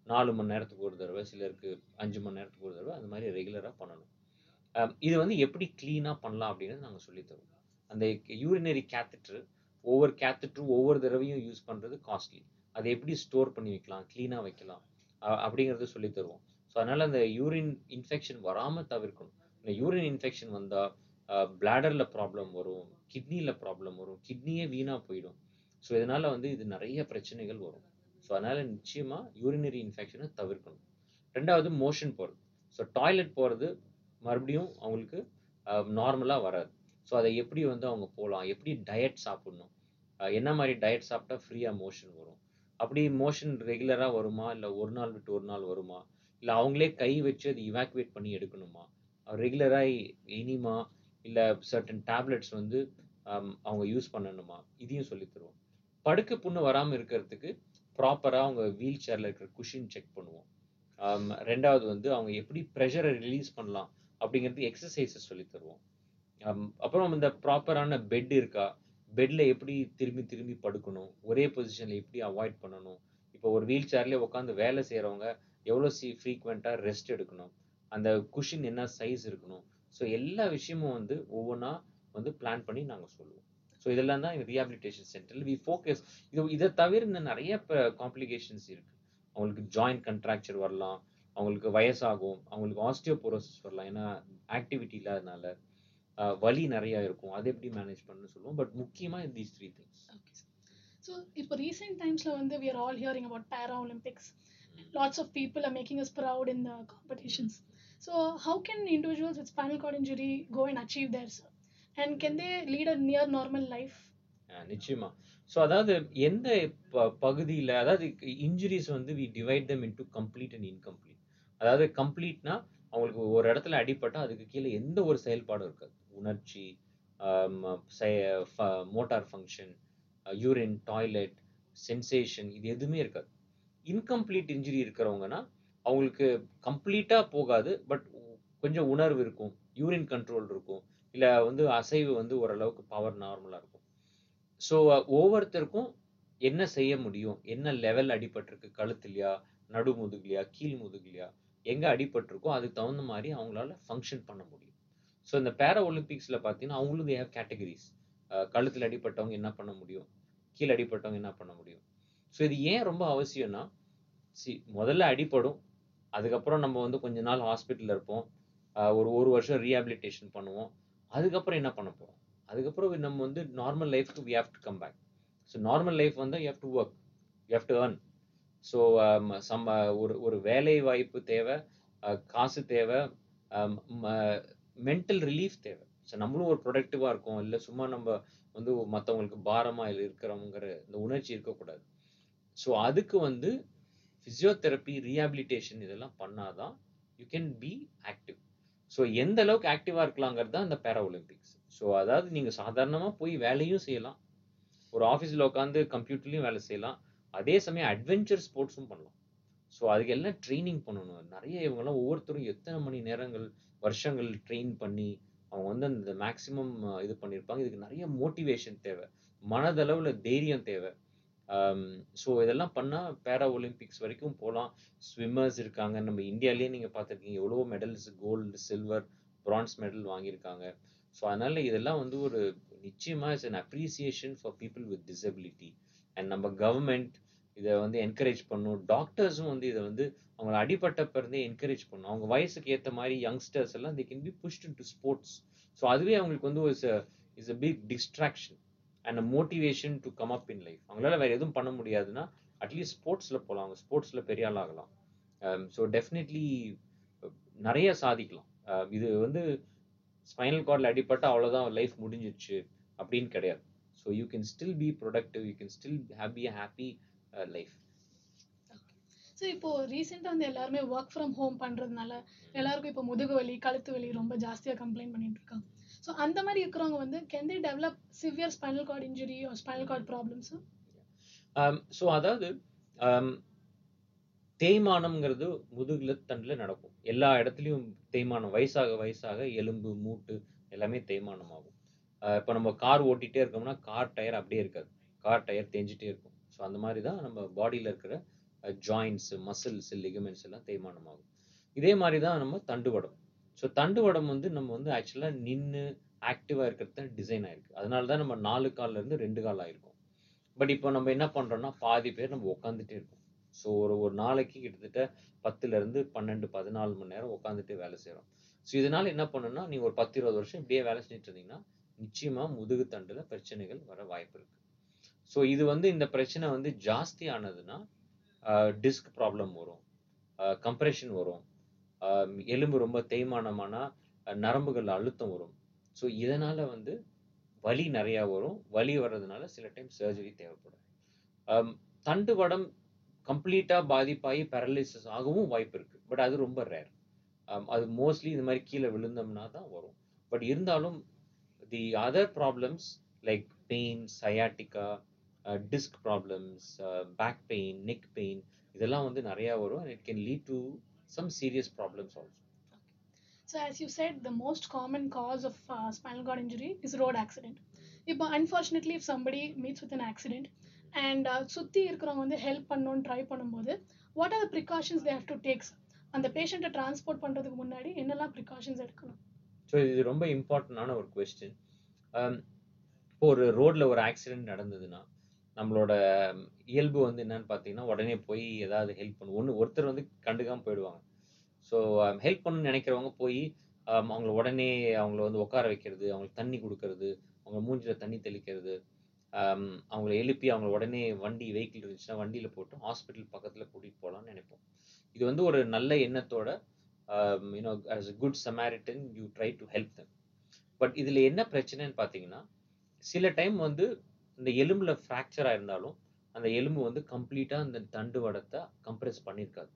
நாலு மணி நேரத்துக்கு ஒரு தடவை சிலருக்கு அஞ்சு மணி நேரத்துக்கு ஒரு தடவை அந்த மாதிரி ரெகுலராக பண்ணணும் அஹ் இது வந்து எப்படி க்ளீனாக பண்ணலாம் அப்படின்னு நாங்கள் சொல்லித் தருவோம் அந்த யூரினரி கேத்தட்ரு ஒவ்வொரு கேத்தட்ரும் ஒவ்வொரு தடவையும் யூஸ் பண்ணுறது காஸ்ட்லி அதை எப்படி ஸ்டோர் பண்ணி வைக்கலாம் க்ளீனாக வைக்கலாம் அ- அப்படிங்கறத சொல்லித் தருவோம் ஸோ அதனால் அந்த யூரின் இன்ஃபெக்ஷன் வராமல் தவிர்க்கணும் இந்த யூரின் இன்ஃபெக்ஷன் வந்தால் பிளாடரில் ப்ராப்ளம் வரும் கிட்னியில் ப்ராப்ளம் வரும் கிட்னியே வீணாக போயிடும் ஸோ இதனால் வந்து இது நிறைய பிரச்சனைகள் வரும் ஸோ அதனால் நிச்சயமாக யூரினரி இன்ஃபெக்ஷனை தவிர்க்கணும் ரெண்டாவது மோஷன் போகிறது ஸோ டாய்லெட் போகிறது மறுபடியும் அவங்களுக்கு நார்மலாக வராது ஸோ அதை எப்படி வந்து அவங்க போகலாம் எப்படி டயட் சாப்பிடணும் அஹ் என்ன மாதிரி டயட் சாப்பிட்டா ஃப்ரீயாக மோஷன் வரும் அப்படி மோஷன் ரெகுலராக வருமா இல்லை ஒரு நாள் விட்டு ஒரு நாள் வருமா இல்லை அவங்களே கை வச்சு அது இவாக்குவேட் பண்ணி எடுக்கணுமா ரெகுலராக இனிமா இல்லை சர்டன் டேப்லெட்ஸ் வந்து ஆம், அவங்க யூஸ் பண்ணணுமா இதையும் சொல்லித் தருவோம் படுக்க புண்ணு வராமல் இருக்கிறதுக்கு ப்ராப்பராக அவங்க வீல் சேரில் இருக்கிற குஷின் செக் பண்ணுவோம் ஆம், ரெண்டாவது வந்து அவங்க எப்படி ப்ரெஷரை ரிலீஸ் பண்ணலாம் அப்படிங்கிறது எக்ஸசைசஸ் சொல்லித் தருவோம் ஆம், அப்புறம் இந்த ப்ராப்பரான பெட் இருக்கா பெட்ல எப்படி திரும்பி திரும்பி படுக்கணும் ஒரே பொசிஷன்ல எப்படி அவாய்ட் பண்ணணும் இப்போ ஒரு வீல் சேர்லேயே உட்காந்து வேலை செய்கிறவங்க எவ்வளோ சி ஃப்ரீக்வெண்ட்டாக ரெஸ்ட் எடுக்கணும் அந்த குஷின் என்ன சைஸ் இருக்கணும் ஸோ எல்லா விஷயமும் வந்து ஒவ்வொன்றா வந்து பிளான் பண்ணி நாங்கள் சொல்லுவோம் ஸோ இதெல்லாம் தான் ரீஹாபிலிட்டேஷன் சென்டரில் வி ஃபோக்கஸ் இது இதை தவிர இன்னும் நிறைய காம்ப்ளிகேஷன்ஸ் இருக்கு அவங்களுக்கு ஜாயிண்ட் கண்ட்ராக்சர் வரலாம் அவங்களுக்கு வயசாகும் அவங்களுக்கு ஆஸ்டியோபோரோசிஸ் வரலாம் ஏன்னா ஆக்டிவிட்டி இல்லாதனால அஹ், வலி நிறைய இருக்கும் அதை எப்படி மேனேஜ் பண்ணணும்னு சொல்லுவோம் பட் முக்கியமாக these three things okay so இப்போ ரீசெண்ட் டைம்ஸில் வந்து we are all hearing about para olympics lots of people are making us proud in the competitions so how can individuals with spinal cord injury go and achieve theirs and can they lead a near normal life அஹ் நிச்சயமா so அதாவது எந்த ப- பகுதியில அதாவது injuries வந்து we divide them into complete and incomplete அதாவது கம்ப்ளீட்னா அவங்களுக்கு ஒரு இடத்துல அடிபட்டா அதுக்கு கீழே எந்த ஒரு செயல்பாடும் இருக்காது உணர்ச்சி motor function urine toilet sensation இது எதுவுமே இருக்காது இன்கம்ப்ளீட் இன்ஜுரி இருக்கிறவங்கன்னா அவங்களுக்கு கம்ப்ளீட்டா போகாது பட் கொஞ்சம் உணர்வு இருக்கும் யூரின் கண்ட்ரோல் இருக்கும் இல்ல வந்து அசைவு வந்து ஓரளவுக்கு பவர் நார்மலா இருக்கும் ஸோ ஒவ்வொருத்தருக்கும் என்ன செய்ய முடியும் என்ன லெவல் அடிபட்டிருக்கு கழுத்துலையா நடு முதுகுலையா கீழ் முதுகுலையா எங்க அடிபட்டிருக்கோ அதுக்கு தகுந்த மாதிரி அவங்களால ஃபங்க்ஷன் பண்ண முடியும் ஸோ இந்த பேரா ஒலிம்பிக்ஸ்ல பார்த்தீங்கன்னா அவங்களும் தேவ் கேட்டகரிஸ் கழுத்தில் அடிபட்டவங்க என்ன பண்ண முடியும் கீழே அடிபட்டவங்க என்ன பண்ண முடியும் ஸோ இது ஏன் ரொம்ப அவசியம்னா சி முதல்ல அடிபடும் அதுக்கப்புறம் நம்ம வந்து கொஞ்ச நாள் ஹாஸ்பிட்டலில் இருப்போம் ஆஹ் ஒரு ஒரு வருஷம் ரீஹாபிலிட்டேஷன் பண்ணுவோம் அதுக்கப்புறம் என்ன பண்ண போறோம் அதுக்கப்புறம் நம்ம வந்து நார்மல் லைஃப்க்கு we have to come back so normal life வந்து you have to work you have to earn so some ஒரு ஒரு வேலை வாய்ப்பு தேவை அஹ் காசு தேவை மென்டல் ரிலீஃப் தேவை ஸோ நம்மளும் ஒரு ப்ரொடக்டிவாக இருக்கோம் இல்லை சும்மா நம்ம வந்து மற்றவங்களுக்கு பாரமாக இருக்கிறோங்கிற இந்த உணர்ச்சி இருக்கக்கூடாது ஸோ அதுக்கு வந்து ஃபிசியோதெரப்பி ரீஹாபிலிட்டேஷன் இதெல்லாம் பண்ணாதான் you can be active so எந்த அளவுக்கு ஆக்டிவாக இருக்கலாங்கிறது தான் இந்த பேரா ஒலிம்பிக்ஸ் ஸோ அதாவது நீங்கள் சாதாரணமாக போய் வேலையும் செய்யலாம் ஒரு ஆஃபீஸில் உட்காந்து கம்ப்யூட்டர்லையும் வேலை செய்யலாம் அதே சமயம் அட்வென்ச்சர் ஸ்போர்ட்ஸும் பண்ணலாம் ஸோ அதுக்கு எல்லாம் ட்ரைனிங் பண்ணணும் நிறைய இவங்கெல்லாம் ஒவ்வொருத்தரும் எத்தனை மணி நேரங்கள் வருஷங்கள் ட்ரெயின் பண்ணி அவங்க வந்து அந்த மேக்ஸிமம் இது பண்ணியிருப்பாங்க இதுக்கு நிறைய மோட்டிவேஷன் தேவை மனதளவில் தைரியம் தேவை ஸோ இதெல்லாம் பண்ணால் பேரா ஒலிம்பிக்ஸ் வரைக்கும் போகலாம் ஸ்விம்மர்ஸ் இருக்காங்க நம்ம இந்தியாலேயே நீங்கள் பார்த்துருக்கீங்க எவ்வளோ medals gold silver bronze medal வாங்கியிருக்காங்க ஸோ அதனால இதெல்லாம் வந்து ஒரு நிச்சயமா it's an appreciation for people with disability and நம்ம கவர்மெண்ட் இதை வந்து என்கரேஜ் பண்ணும் டாக்டர்ஸும் வந்து இதை வந்து அவங்களை அடிப்பட்ட பிறந்தே என்கரேஜ் பண்ணும் அவங்க வயசுக்கு ஏற்ற மாதிரி யங்ஸ்டர்ஸ் எல்லாம் they can be pushed to sports so அதுவே அவங்களுக்கு வந்து ஒரு is a big distraction and motivation to come up in life அவங்களால வேற எதுவும் பண்ண முடியாதுன்னா அட்லீஸ்ட் ஸ்போர்ட்ஸில் போகலாம் அவங்க ஸ்போர்ட்ஸில் பெரிய ஆள் ஆகலாம் ஸோ டெஃபினெட்லி நிறைய சாதிக்கலாம் அஹ் இது வந்து ஸ்பைனல் கார்டில் அடிப்பட்டா அவ்வளோதான் லைஃப் முடிஞ்சிருச்சு அப்படின்னு கிடையாது so you can still be productive you can still happy happy life so இப்போ ரீசெண்டாக வந்து எல்லாருமே ஒர்க் ஃப்ரம் ஹோம் பண்ணுறதுனால எல்லாருக்கும் இப்போ முதுகு வலி கழுத்து வலி ரொம்ப ஜாஸ்தியாக கம்ப்ளைண்ட் பண்ணிட்டு இருக்காங்க ஸோ அந்த மாதிரி இருக்கிறவங்க வந்து can they develop severe spinal cord injury or spinal cord problems so அதாவது um, தேய்மானம்ங்கிறது முதுகுல தண்டில் நடக்கும் எல்லா இடத்துலையும் தேய்மானம் வயசாக வயசாக எலும்பு மூட்டு எல்லாமே தேய்மானம் ஆகும் இப்போ நம்ம கார் ஓட்டிகிட்டே இருக்கோம்னா கார் டயர் அப்படியே இருக்காது கார் டயர் தேஞ்சிட்டே இருக்கும் ஸோ அந்த மாதிரி தான் நம்ம பாடியில் இருக்கிற ஜாயின்ஸ் மசில்ஸ் லிகமெண்ட்ஸ் எல்லாம் தேய்மானம் ஆகும் இதே மாதிரி தான் நம்ம தண்டுவடம் ஸோ தண்டுவடம் வந்து நம்ம வந்து ஆக்சுவலாக நின்று ஆக்டிவாக இருக்கிறது தான் டிசைன் ஆயிருக்கு அதனால தான் நம்ம நாலு கால்ல இருந்து ரெண்டு கால் ஆயிருக்கும் பட் இப்போ நம்ம என்ன பண்ணுறோம்னா பாதி பேர் நம்ம உட்காந்துட்டே இருக்கோம் ஸோ ஒரு ஒரு நாளைக்கு கிட்டத்தட்ட பத்துல இருந்து பன்னெண்டு பதினாலு மணி நேரம் உட்காந்துட்டு வேலை செய்கிறோம் ஸோ இதனால என்ன பண்ணுன்னா நீங்கள் ஒரு பத்து இருபது வருஷம் இப்படியே வேலை செஞ்சுட்டு இருந்தீங்கன்னா நிச்சயமாக முதுகு தண்டில் பிரச்சனைகள் வர வாய்ப்பு இருக்கு ஸோ இது வந்து இந்த பிரச்சனை வந்து ஜாஸ்தி ஆனதுன்னா டிஸ்க் ப்ராப்ளம் வரும் கம்ப்ரெஷன் வரும் ஆஹ் எலும்பு ரொம்ப தேய்மானமானா அஹ் நரம்புகள் அழுத்தம் வரும் ஸோ இதனால வந்து வலி நிறையா வரும் வலி வர்றதுனால சில டைம் சர்ஜரி தேவைப்படும் ஆம், தண்டுவடம் கம்ப்ளீட்டாக பாதிப்பாகி பேரலிசிஸ் ஆகவும் வாய்ப்பு இருக்கு பட் அது ரொம்ப ரேர் அது மோஸ்ட்லி இந்த மாதிரி கீழே விழுந்தோம்னா தான் வரும் பட் இருந்தாலும் the other problems like pain sciatica disc problems back pain neck pain இதெல்லாம் வந்து நிறையா வரும் and it can lead to some serious problems also So as you said, the most common cause of uh, spinal cord injury is road accident. இப்போ unfortunately if somebody meets with an accident and uh, சுத்தி இருக்கிறவங்க வந்து help பண்ணணும்னு try பண்ணும்போது what are the precautions they have to take அந்த பேஷண்ட்டை transport பண்றதுக்கு முன்னாடி என்னெல்லாம் ப்ரிகாஷன்ஸ் எடுக்கணும் ஸோ இது ரொம்ப இம்பார்ட்டண்டான ஒரு கொஸ்டின் இப்போ ஒரு ரோட்ல ஒரு ஆக்சிடென்ட் நடந்ததுன்னா நம்மளோட இயல்பு வந்து என்னன்னு பார்த்தீங்கன்னா உடனே போய் ஏதாவது ஹெல்ப் பண்ணும் ஒன்று ஒருத்தர் வந்து கண்டுக்காம போயிடுவாங்க ஸோ ஹெல்ப் பண்ணணும்னு நினைக்கிறவங்க போய் um, அவங்கள உடனே அவங்கள வந்து உட்கார வைக்கிறது அவங்களுக்கு தண்ணி கொடுக்கறது அவங்க மூஞ்சில தண்ணி தெளிக்கிறது um, அவங்கள எழுப்பி அவங்கள உடனே வண்டி வெஹிக்கிள் இருந்துச்சுன்னா வண்டியில் போட்டு ஹாஸ்பிட்டல் பக்கத்தில் கூட்டிகிட்டு போகலாம்னு நினைப்போம் இது வந்து ஒரு நல்ல எண்ணத்தோட you know as a good samaritan you try to help them but இதில் என்ன பிரச்சனைன்னு பார்த்தீங்கன்னா சில டைம் வந்து இந்த எலும்புல ஃப்ராக்சர் ஆயிருந்தாலும் அந்த எலும்பு வந்து கம்ப்ளீட்டாக அந்த தண்டு வடத்தை கம்ப்ரெஸ் பண்ணியிருக்காது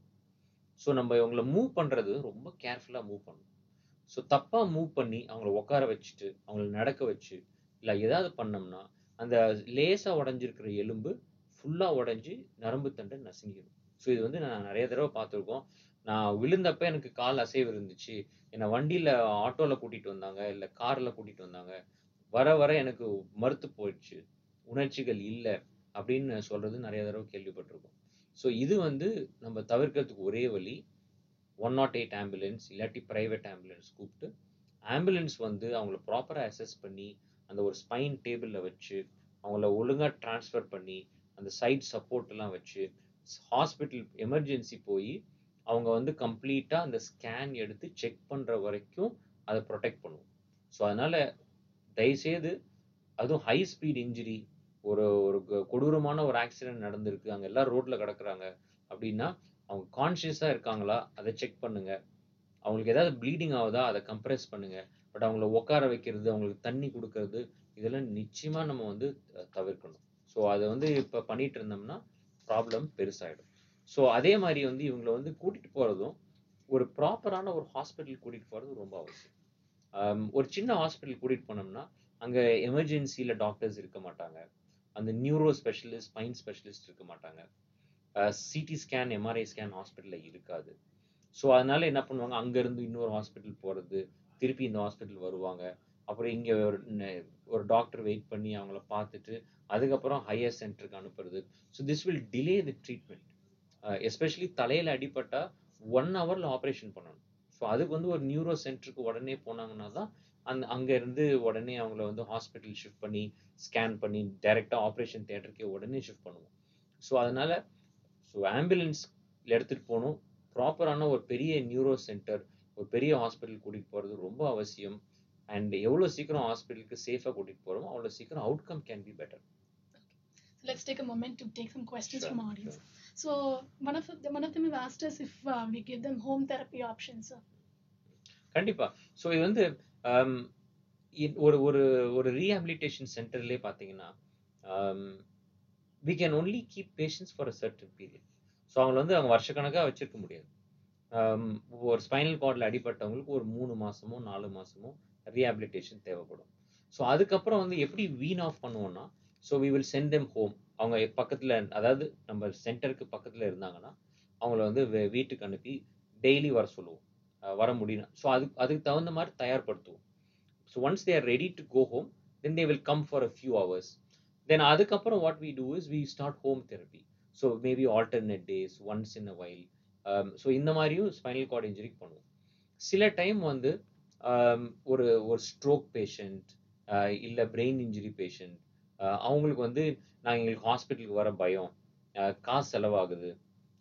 ஸோ நம்ம இவங்களை மூவ் பண்ணுறது ரொம்ப கேர்ஃபுல்லாக மூவ் பண்ணணும் ஸோ தப்பாக மூவ் பண்ணி அவங்கள உட்கார வச்சுட்டு அவங்கள நடக்க வச்சு இல்லை ஏதாவது பண்ணோம்னா அந்த லேசாக உடஞ்சிருக்கிற எலும்பு ஃபுல்லாக உடஞ்சி நரம்பு தண்டை நசுங்கிடும் ஸோ இது வந்து நான் நிறைய தடவை பார்த்துருக்கோம் நான் விழுந்தப்ப எனக்கு கால் அசைவு இருந்துச்சு என்னை வண்டியில் ஆட்டோவில் கூட்டிகிட்டு வந்தாங்க இல்லை காரில் கூட்டிகிட்டு வந்தாங்க வர வர எனக்கு மறுத்து போயிடுச்சு உணர்ச்சிகள் இல்லை அப்படின்னு சொல்றது நிறைய தடவை கேள்விப்பட்டிருக்கோம் ஸோ இது வந்து நம்ம தவிர்க்கிறதுக்கு ஒரே வழி ஒன் நாட் எயிட் ஆம்புலன்ஸ் இல்லாட்டி ப்ரைவேட் ஆம்புலன்ஸ் கூப்பிட்டு ஆம்புலன்ஸ் வந்து அவங்கள ப்ராப்பராக அசஸ் பண்ணி அந்த ஒரு ஸ்பைன் டேபிளில் வச்சு அவங்கள ஒழுங்காக ட்ரான்ஸ்ஃபர் பண்ணி அந்த சைட் சப்போர்ட் எல்லாம் வச்சு ஹாஸ்பிட்டல் எமர்ஜென்சி போய் அவங்க வந்து கம்ப்ளீட்டாக அந்த ஸ்கேன் எடுத்து செக் பண்ணுற வரைக்கும் அதை ப்ரொடெக்ட் பண்ணுவோம் ஸோ அதனால தயவுசெய்து அதுவும் ஹை ஸ்பீட் இன்ஜுரி ஒரு ஒரு கொ- கொடூரமான ஒரு ஆக்சிடென்ட் நடந்திருக்கு அங்கே எல்லாம் ரோட்ல கிடக்குறாங்க அப்படின்னா அவங்க கான்ஷியஸாக இருக்காங்களா அதை செக் பண்ணுங்க அவங்களுக்கு ஏதாவது ப்ளீடிங் ஆகுதா அதை கம்ப்ரெஸ் பண்ணுங்க பட் அவங்கள உட்கார வைக்கிறது அவங்களுக்கு தண்ணி கொடுக்கறது இதெல்லாம் நிச்சயமா நம்ம வந்து அஹ், தவிர்க்கணும் ஸோ அதை வந்து இப்போ பண்ணிட்டு இருந்தோம்னா ப்ராப்ளம் பெருசாயிடும் ஸோ அதே மாதிரி வந்து இவங்களை வந்து கூட்டிட்டு போறதும் ஒரு ப்ராப்பரான ஒரு ஹாஸ்பிட்டல் கூட்டிட்டு போறது ரொம்ப அவசியம் ஆம், ஒரு சின்ன ஹாஸ்பிட்டல் கூட்டிட்டு போனோம்னா அங்க எமர்ஜென்சில டாக்டர்ஸ் இருக்க மாட்டாங்க அந்த நியூரோ ஸ்பெஷலிஸ்ட் ஸ்பைன் ஸ்பெஷலிஸ்ட் இருக்க மாட்டாங்க சிடி ஸ்கேன் எம்ஆர்ஐ ஸ்கேன் ஹாஸ்பிட்டல்ல இருக்காது ஸோ அதனால என்ன பண்ணுவாங்க அங்க இருந்து இன்னொரு ஹாஸ்பிட்டல் போறது திருப்பி இந்த ஹாஸ்பிட்டல் வருவாங்க அப்புறம் இங்க ஒரு ந- ஒரு டாக்டர் வெயிட் பண்ணி அவங்கள பார்த்துட்டு அதுக்கப்புறம் ஹையர் சென்டருக்கு அனுப்புறது so this will delay the treatment especially தலையில அடிபட்டா ஒன் ஹவர்ல ஆப்ரேஷன் பண்ணணும் ஸோ அதுக்கு வந்து ஒரு நியூரோ சென்டருக்கு உடனே போனாங்கன்னா தான் அந்த அங்க இருந்து உடனே அவங்கள வந்து ஹாஸ்பிட்டல் ஷிஃப்ட் பண்ணி ஸ்கேன் பண்ணி டைரக்டா ஆப்ரேஷன் தியேட்டருக்கே உடனே ஷிஃப்ட் பண்ணுவோம் ஸோ அதனால ஸோ ஆம்புலன்ஸ் எடுத்துட்டு போகணும் ப்ராப்பரான ஒரு பெரிய நியூரோ சென்டர் ஒரு பெரிய ஹாஸ்பிட்டல் கூட்டிட்டு போறது ரொம்ப அவசியம் அண்ட் எவ்வளோ சீக்கிரம் ஹாஸ்பிட்டலுக்கு சேஃபாக கூட்டிட்டு போறோமோ அவ்வளோ சீக்கிரம் outcome can be better So let's take a moment to take some questions Sure, from our audience. So one of the, one of them have asked us if uh, we give them home therapy options. sir. கண்டிப்பா so இது வந்து ஆம், இ- ஒரு ஒரு ஒரு rehabilitation சென்டர்லேயே பார்த்தீங்கன்னா we can only keep patients for a certain period so அவங்கள வந்து அவங்க வருஷக்கணக்காக வச்சிருக்க முடியாது ஆம், ஒரு ஸ்பைனல் கார்டில் அடிபட்டவங்களுக்கு ஒரு மூணு மாசமோ நாலு மாசமோ ரீஹாபிலிட்டேஷன் தேவைப்படும் ஸோ அதுக்கப்புறம் வந்து எப்படி வீன் ஆஃப் பண்ணுவோம்னா so we will send them home அவங்க பக்கத்தில் அதாவது நம்ம சென்டருக்கு பக்கத்தில் இருந்தாங்கன்னா அவங்கள வந்து வே- வீட்டுக்கு அனுப்பி டெய்லி வர சொல்லுவோம் அஹ் வர முடியும் ஸோ அதுக்கு அதுக்கு தகுந்த மாதிரி தயார்படுத்துவோம் so once they are ready to go home then they will come for a few hours then அதுக்கப்புறம் what we do is we start home therapy so maybe alternate days once in a while so இந்த மாதிரியும் spinal cord இன்ஜுரிக்கு பண்ணுவோம் சில time வந்து um, ஒரு ஒரு stroke patient இல்லை brain injury patient அவங்களுக்கு வந்து நாங்கள் எங்களுக்கு ஹாஸ்பிட்டலுக்கு வர பயம் அஹ், காசு செலவாகுது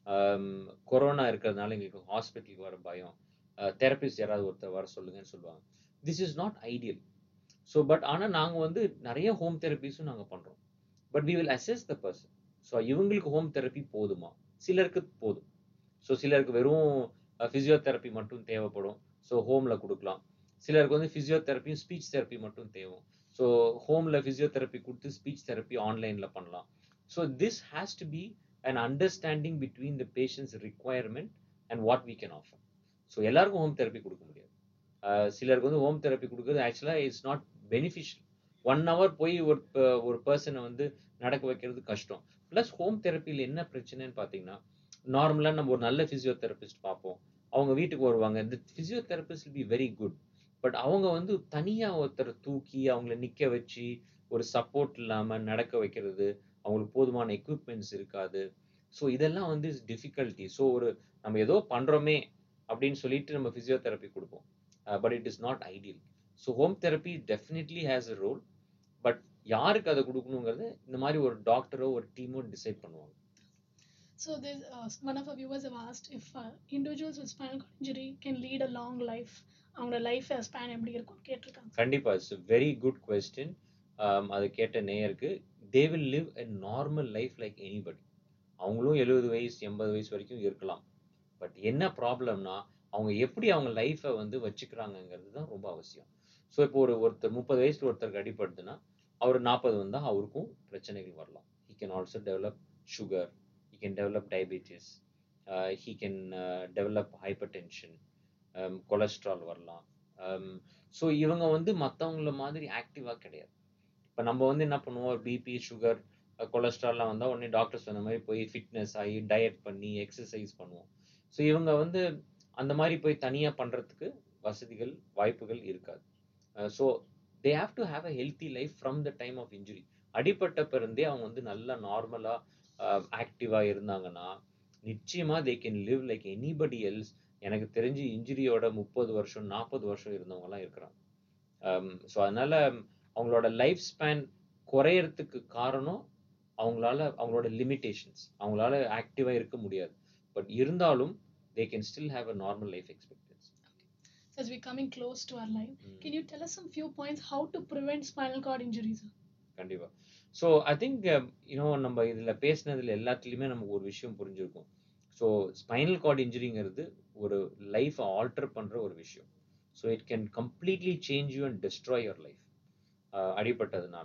கொரோனா இருக்கிறதுனால எங்களுக்கு ஹாஸ்பிட்டலுக்கு வர பயம் தெரபிஸ்ட் யாராவது ஒருத்தர் வர சொல்லுங்கன்னு சொல்லுவாங்க this is not ideal so but ஆனால் நாங்கள் வந்து நிறைய ஹோம் தெரப்பிஸும் நாங்கள் பண்ணுறோம் but we will assess the person so இவங்களுக்கு ஹோம் தெரப்பி போதுமா சிலருக்கு போதும் ஸோ சிலருக்கு வெறும் ஃபிசியோதெரப்பி மட்டும் தேவைப்படும் ஸோ ஹோமில் கொடுக்கலாம் சிலருக்கு வந்து ஃபிசியோதெரப்பியும் ஸ்பீச் தெரப்பி மட்டும் தேவை ஸோ ஹோமில் ஃபிசியோதெரப்பி கொடுத்து ஸ்பீச் தெரப்பி ஆன்லைனில் பண்ணலாம் so this has to be an understanding between the patients requirement and what we can offer so எல்லாருக்கும் ஹோம் தெரப்பி கொடுக்க முடியாது அஹ் சிலருக்கு வந்து ஹோம் தெரப்பி கொடுக்குறது ஆக்சுவலாக it's not beneficial one hour போய் ஒரு ப- ஒரு பர்சனை வந்து நடக்க வைக்கிறது கஷ்டம் ப்ளஸ் ஹோம் தெரப்பியில் என்ன பிரச்சனைன்னு பார்த்தீங்கன்னா நார்மலாக நம்ம ஒரு நல்ல ஃபிசியோதெரபிஸ்ட் பார்ப்போம் அவங்க வீட்டுக்கு வருவாங்க இந்த physiotherapist be very good but அவங்க வந்து தனியாக ஒருத்தரை தூக்கி அவங்கள நிற்க வச்சு ஒரு சப்போர்ட் இல்லாமல் நடக்க வைக்கிறது அவங்களுக்கு போதுமான எக்யூப்மெண்ட்ஸ் இருக்காது ஸோ இதெல்லாம் வந்து டிஃபிகல்ட்டி ஸோ ஒரு நம்ம ஏதோ பண்ணுறோமே அப்படின்னு சொல்லிட்டு நம்ம ஃபிசியோதெரப்பி கொடுப்போம் but it is not ideal so home therapy definitely has a role but யாருக்கு அதை கொடுக்கணுங்கிறத இந்த மாதிரி ஒரு டாக்டரோ ஒரு டீமோ டிசைட் பண்ணுவாங்க So this, uh, one of our viewers have asked if uh, individuals with spinal cord injury can lead a long life. அவங்களோட லைஃப் ஸ்பேன் எப்படி இருக்கும் கேட்டிருக்காங்க கண்டிப்பா இட்ஸ் வெரி குட் கொஸ்டின் அது கேட்ட நேயருக்கு they will live a normal life like anybody அவங்களும் எழுபது வயசு எண்பது வயசு வரைக்கும் இருக்கலாம் பட் என்ன ப்ராப்ளம்னா அவங்க எப்படி அவங்க லைஃப்பை வந்து வச்சுக்கிறாங்கங்கிறது தான் ரொம்ப அவசியம் ஸோ இப்போ ஒரு ஒருத்தர் முப்பது வயசுல ஒருத்தருக்கு அடிப்படுதுன்னா அவர் நாற்பது வந்தால் அவருக்கும் பிரச்சனைகள் வரலாம் he can also develop sugar he can develop diabetes he can develop hypertension cholesterol வரலாம் ஸோ இவங்க வந்து மற்றவங்கள மாதிரி ஆக்டிவாக கிடையாது இப்போ நம்ம வந்து என்ன பண்ணுவோம் பிபி சுகர் கொலஸ்ட்ரால்லாம் வந்தால் உடனே டாக்டர் சொன்ன மாதிரி போய் ஃபிட்னஸ் ஆகி டயட் பண்ணி எக்ஸசைஸ் பண்ணுவோம் ஸோ இவங்க வந்து அந்த மாதிரி போய் தனியாக பண்ணுறதுக்கு வசதிகள் வாய்ப்புகள் இருக்காது so they have to have a healthy life from the time of injury அடிப்பட்ட பிறந்தே அவங்க வந்து நல்லா நார்மலாக ஆக்டிவாக இருந்தாங்கன்னா நிச்சயமாக they can live like anybody else எனக்கு தெரிஞ்சு இன்ஜுரியோட முப்பது வருஷம் நாற்பது வருஷம் இருந்தவங்கலாம் இருக்கிறாங்க ஸோ அதனால அவங்களோட லைஃப் ஸ்பேன் குறையறதுக்கு காரணம் அவங்களால அவங்களோட லிமிட்டேஷன்ஸ் அவங்களால ஆக்டிவாக இருக்க முடியாது பட் இருந்தாலும் they can still have a normal life expectancy So as we're coming close to our life, can you tell us some few points how to prevent spinal cord injuries? கண்டிப்பா so I think you know நம்ம இதில் பேசினதுல எல்லாத்துலேயுமே நமக்கு ஒரு விஷயம் புரிஞ்சிருக்கும் so spinal card இன்ஜுரிங்கிறது ஒரு லைஃப்பை ஆல்டர் பண்ணுற ஒரு விஷயம் so it can completely change you and destroy your life அடிபட்டதுனால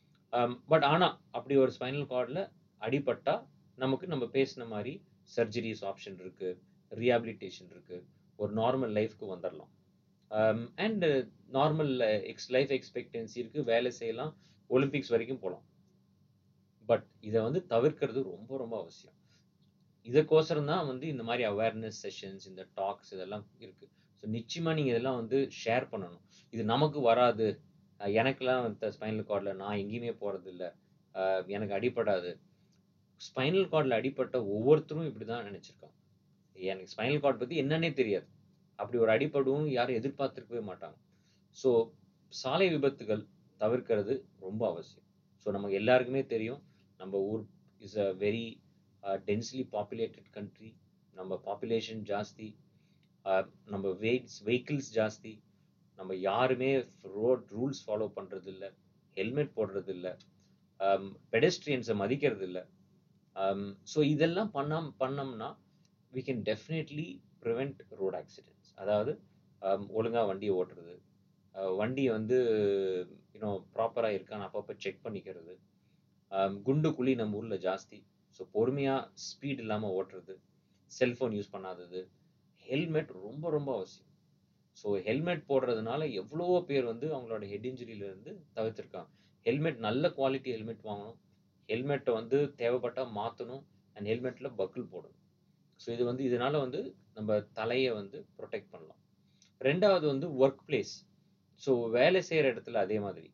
பட் ஆனால் அப்படி ஒரு ஸ்பைனல் கார்டில் அடிபட்டா நமக்கு நம்ம பேசின மாதிரி சர்ஜரிஸ் ஆப்ஷன் இருக்கு ரீஹாபிலிட்டேஷன் இருக்கு ஒரு நார்மல் லைஃப்க்கு வந்துடலாம் and normal ex life expectancy இருக்கு வேலை செய்யலாம் ஒலிம்பிக்ஸ் வரைக்கும் போகலாம் பட் இதை வந்து தவிர்க்கிறது ரொம்ப ரொம்ப அவசியம் இதற்கோசரம் தான் வந்து இந்த மாதிரி அவேர்னஸ் செஷன்ஸ் இந்த டாக்ஸ் இதெல்லாம் இருக்கு ஸோ நிச்சயமா நீங்க இதெல்லாம் வந்து ஷேர் பண்ணணும் இது நமக்கு வராது அஹ் எனக்கெல்லாம் ஸ்பைனல் கார்டில் நான் எங்கேயுமே போறது இல்லை எனக்கு அடிபடாது ஸ்பைனல் கார்டில் அடிபட்ட ஒவ்வொருத்தரும் இப்படி தான் நினச்சிருக்காங்க எனக்கு ஸ்பைனல் கார்டு பற்றி என்னன்னே தெரியாது அப்படி ஒரு அடிபடும் யாரும் எதிர்பார்த்துருக்கவே மாட்டாங்க ஸோ சாலை விபத்துகள் தவிர்க்கிறது ரொம்ப அவசியம் ஸோ நமக்கு எல்லாருக்குமே தெரியும் நம்ம ஊர் is a very densely populated country நம்ம பாப்புலேஷன் ஜாஸ்தி அஹ், நம்ம வெயிட்ஸ் வெஹிக்கிள்ஸ் ஜாஸ்தி நம்ம யாருமே ரோட் ரூல்ஸ் ஃபாலோ பண்ணுறது இல்லை ஹெல்மெட் போடுறது இல்லை பெடஸ்ட்ரியன்ஸை மதிக்கிறது இல்லை ஸோ இதெல்லாம் பண்ணாம பண்ணோம்னா we can definitely prevent road accidents அதாவது ஒழுங்காக வண்டியை ஓட்டுறது அஹ், வண்டியை வந்து யூனோ ப்ராப்பராக இருக்கான்னு அப்பப்போ செக் பண்ணிக்கிறது அஹ், குண்டு குழி நம்ம ஊரில் ஜாஸ்தி ஸோ பொறுமையாக ஸ்பீட் இல்லாமல் ஓட்டுறது செல்ஃபோன் யூஸ் பண்ணாதது ஹெல்மெட் ரொம்ப ரொம்ப அவசியம் ஸோ ஹெல்மெட் போடுறதுனால எவ்வளவோ பேர் வந்து அவங்களோட ஹெட் இன்ஜுரியிலேருந்து தவிர்த்திருக்காங்க ஹெல்மெட் நல்ல குவாலிட்டி ஹெல்மெட் வாங்கணும் ஹெல்மெட்டை வந்து தேவைப்பட்டால் மாற்றணும் அண்ட் ஹெல்மெட்டில் பக்கிள் போடணும் ஸோ இது வந்து இதனால வந்து நம்ம தலையை வந்து ப்ரொடெக்ட் பண்ணலாம் ரெண்டாவது வந்து ஒர்க் பிளேஸ் ஸோ வேலை செய்கிற இடத்துல அதே மாதிரி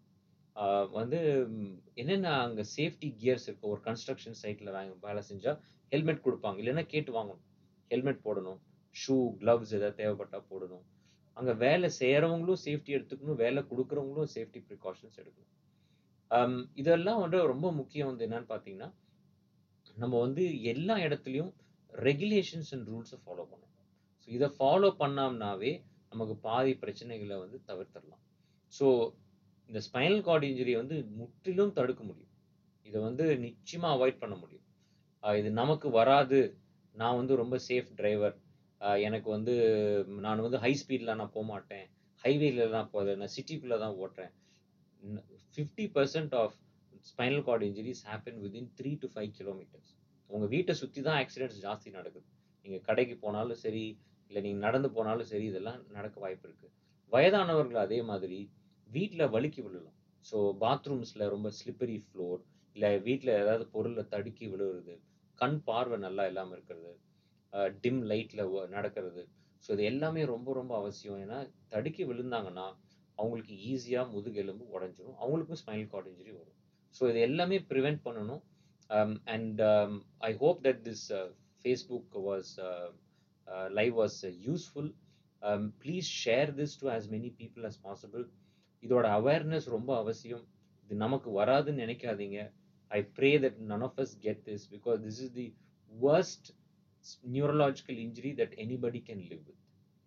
ஆஹ் வந்து ம், என்னென்ன அங்க சேஃப்டி கியர்ஸ் இருக்கு ஒரு கன்ஸ்ட்ரக்ஷன் சைட்ல வேலை செஞ்சா ஹெல்மெட் கொடுப்பாங்க இல்லைன்னா கேட்டு வாங்கணும் ஹெல்மெட் போடணும் ஷூ கிளவ்ஸ் ஏதாவது தேவைப்பட்டா போடணும் அங்க வேலை செய்யறவங்களும் சேஃப்டி எடுத்துக்கணும் வேலை கொடுக்குறவங்களும் சேஃப்டி ப்ரிகாஷன்ஸ் எடுக்கணும் ஆம், இதெல்லாம் வந்து ரொம்ப முக்கியம் வந்து என்னன்னு பார்த்தீங்கன்னா நம்ம வந்து எல்லா இடத்துலையும் ரெகுலேஷன்ஸ் அண்ட் ரூல்ஸை ஃபாலோ பண்ணணும் ஸோ இதை ஃபாலோ பண்ணோம்னாவே நமக்கு பாதி பிரச்சனைகளை வந்து தவிர்த்திடலாம் ஸோ இந்த ஸ்பைனல் கார்டு இன்ஜுரி வந்து முற்றிலும் தடுக்க முடியும் இதை வந்து நிச்சயமா அவாய்ட் பண்ண முடியும் ஆஹ் இது நமக்கு வராது நான் வந்து ரொம்ப சேஃப் டிரைவர் எனக்கு வந்து நான் வந்து ஹை ஸ்பீடில் நான் போக மாட்டேன் ஹைவேல தான் போகிறேன் நான் சிட்டிக்குள்ளே தான் ஓட்டுறேன் fifty percent of spinal cord injuries happen within three to five kilometres உங்கள் வீட்டை சுற்றி தான் ஆக்சிடென்ட்ஸ் ஜாஸ்தி நடக்குது நீங்கள் கடைக்கு போனாலும் சரி இல்லை நீங்கள் நடந்து போனாலும் சரி இதெல்லாம் நடக்க வாய்ப்பு இருக்குது வயதானவர்கள் அதே மாதிரி வீட்டில் வழுக்கி விழலாம் ஸோ பாத்ரூம்ஸில் ரொம்ப ஸ்லிப்பரி ஃப்ளோர் இல்லை வீட்டில் ஏதாவது பொருளை தடுக்கி விழுவுறது கண் பார்வை நல்லா இல்லாமல் இருக்கிறது டிம் லைட்டில் நடக்கிறது ஸோ இது எல்லாமே ரொம்ப ரொம்ப அவசியம் ஏன்னா தடுக்கி விழுந்தாங்கன்னா அவங்களுக்கு ஈஸியாக முதுகெலும்பு உடஞ்சிரும் அவங்களுக்கும் ஸ்பைனல் கார்டு இன்ஜுரி வரும் ஸோ இது எல்லாமே ப்ரிவெண்ட் பண்ணணும் and I hope that this Facebook was live was useful please share this to as many people as possible இதோட அவேர்னஸ் ரொம்ப அவசியம் இது நமக்கு வராதுன்னு நினைக்காதீங்க I pray that none of us get this because this is the worst neurological injury that anybody can live with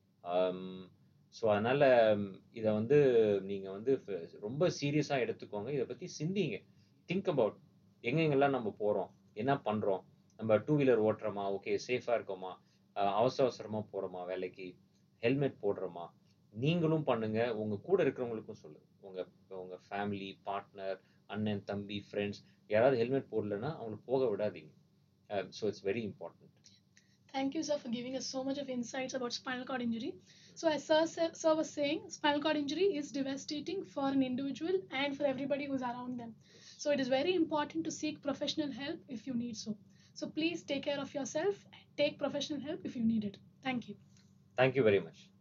so அதனால இதை வந்து நீங்க வந்து ஃப- ரொம்ப சீரியஸா எடுத்துக்கோங்க இதை பத்தி சிந்திங்க திங்க் அபவுட் எங்கெங்கெல்லாம் நம்ம போறோம் என்ன பண்றோம் நம்ம டூ வீலர் ஓட்டுறோமா ஓகே சேஃபா இருக்கோமா அஹ் அவசர அவசரமா போறோமா வேலைக்கு ஹெல்மெட் போடுறோமா நீங்களும் பண்ணுங்க உங்க கூட இருக்கிறவங்களுக்கும் சொல்லுங்க உங்க உங்க ஃபேமிலி பார்ட்னர் அண்ணன் தம்பி ஃப்ரெண்ட்ஸ் யாராவது ஹெல்மெட் போடலன்னா அவங்களுக்கு போக விடாதீங்க so it's very important Thank you, sir, for giving us so much of insights about spinal cord injury. So, as sir, sa- sir was saying, spinal cord injury is devastating for an individual and for everybody who's around them. So, it is very important to seek professional help if you need so. So, please take care of yourself and take professional help if you need it. Thank you. Thank you very much